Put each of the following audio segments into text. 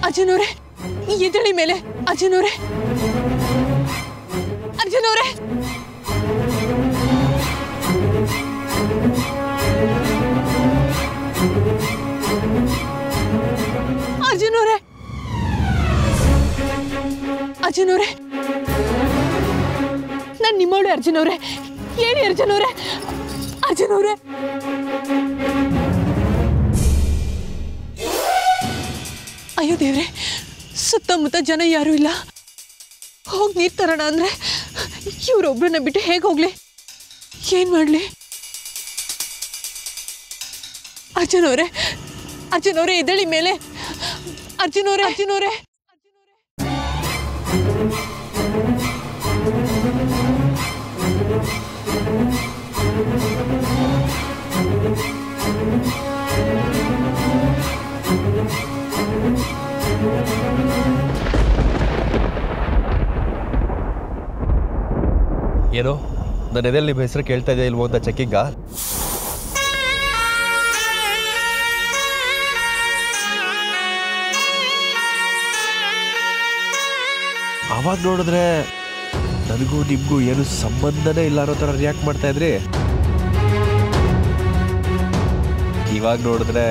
ಅರ್ಜುನ್ ಅವರೇ ಎದಳಿ ಮೇಲೆ ಅರ್ಜುನ್ ಅವರೇ ಅರ್ಜುನ್ ಅವರೇ ಅರ್ಜುನ್ ಅವರೇ ಅರ್ಜುನ್ ಅವರೇ ನಾನು ನಿಮ್ಮವಳೆ ಅರ್ಜುನ್ ಅವರೇ ಹೇಳಿ ಅರ್ಜುನ್ ಅವರೇ ಅರ್ಜುನ್ ಅವರೇ ಅಯ್ಯೋ ದೇವ್ರೆ ಸುತ್ತಮುತ್ತ ಜನ ಯಾರೂ ಇಲ್ಲ ಹೋಗಿ ನೀರು ತರೋಣ ಅಂದರೆ ಇವರೊಬ್ಬರನ್ನ ಬಿಟ್ಟು ಹೇಗೆ ಹೋಗ್ಲಿ ಏನು ಮಾಡಲಿ ಅರ್ಜುನ್ ಅವರೇ ಅರ್ಜುನ್ ಅವರೇ ಎದಳಿ ಮೇಲೆ ಅರ್ಜುನ್ ಅವರೇ ಅರ್ಜುನ್ ಅವರೇ ಏನು ನನ್ನ ಎದೆಯಲ್ಲಿ ನಿಮ್ಮ ಹೆಸರು ಕೇಳ್ತಾ ಇದೆಯಾ ಇಲ್ವೋ ಅಂತ ಚೆಕ್ಕಿಂಗ ಅವಾಗ ನೋಡಿದ್ರೆ ನನಗೂ ನಿಮಗೂ ಏನು ಸಂಬಂಧನೇ ಇಲ್ಲ ಅನ್ನೋ ಥರ ರಿಯಾಕ್ಟ್ ಮಾಡ್ತಾ ಇದ್ರಿ ಇವಾಗ ನೋಡಿದ್ರೆ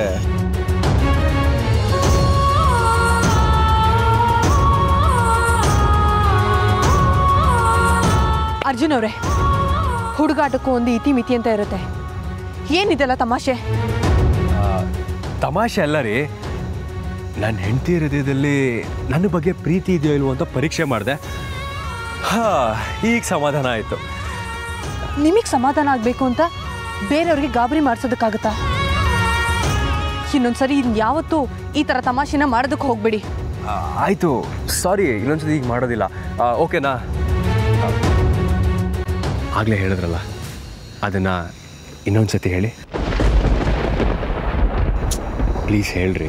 ಅರ್ಜುನ್ ಅವರೇ ಹುಡುಗಾಟಕ್ಕೂ ಒಂದು ಇತಿಮಿತಿ ಅಂತ ಇರುತ್ತೆ ಏನಿದೆಲ್ಲ ತಮಾಷೆ ತಮಾಷೆ ಅಲ್ಲ ರೀ ನನ್ನ ಹೆಂಡತಿ ಹೃದಯದಲ್ಲಿ ನನ್ನ ಬಗ್ಗೆ ಪ್ರೀತಿ ಇದೆಯೋ ಇಲ್ವೋ ಅಂತ ಪರೀಕ್ಷೆ ಮಾಡಿದೆ ಹಾ ಈಗ ಸಮಾಧಾನ ಆಯಿತು ನಿಮಗೆ ಸಮಾಧಾನ ಆಗಬೇಕು ಅಂತ ಬೇರೆಯವ್ರಿಗೆ ಗಾಬರಿ ಮಾಡಿಸೋದಕ್ಕಾಗತ್ತಾ ಇನ್ನೊಂದ್ಸರಿ ಇನ್ ಯಾವತ್ತೂ ಈ ಥರ ತಮಾಷೆನ ಮಾಡೋದಕ್ಕೆ ಹೋಗ್ಬೇಡಿ ಆಯಿತು ಸಾರಿ ಇನ್ನೊಂದ್ಸತಿ ಈಗ ಮಾಡೋದಿಲ್ಲ ಆ, ಓಕೆನಾ ಆಗಲೇ ಹೇಳಿದ್ರಲ್ಲ ಅದನ್ನು ಇನ್ನೊಂದ್ಸತಿ ಹೇಳಿ ಪ್ಲೀಸ್ ಹೇಳ್ರಿ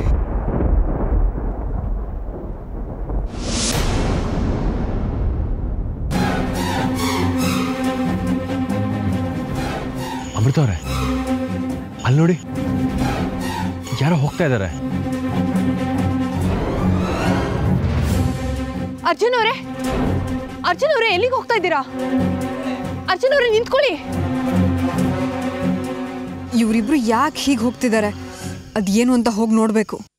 ಅಮೃತ ಅವ್ರೆ ಅಲ್ಲಿ ನೋಡಿ ಯಾರೋ ಹೋಗ್ತಾ ಇದ್ದಾರೆ ಅರ್ಜುನ್ ಅವರೇ ಅರ್ಜುನ್ ಅವರೇ ಎಲ್ಲಿಗೆ ಹೋಗ್ತಾ ಇದ್ದೀರಾ ಅರ್ಜುನ್ ಅವರೇ ನಿಂತ್ಕೊಳ್ಳಿ ಇವರಿಬ್ರು ಯಾಕೆ ಹೀಗೆ ಹೋಗ್ತಿದ್ದಾರೆ ಅದೇನು ಅಂತ ಹೋಗಿ ನೋಡಬೇಕು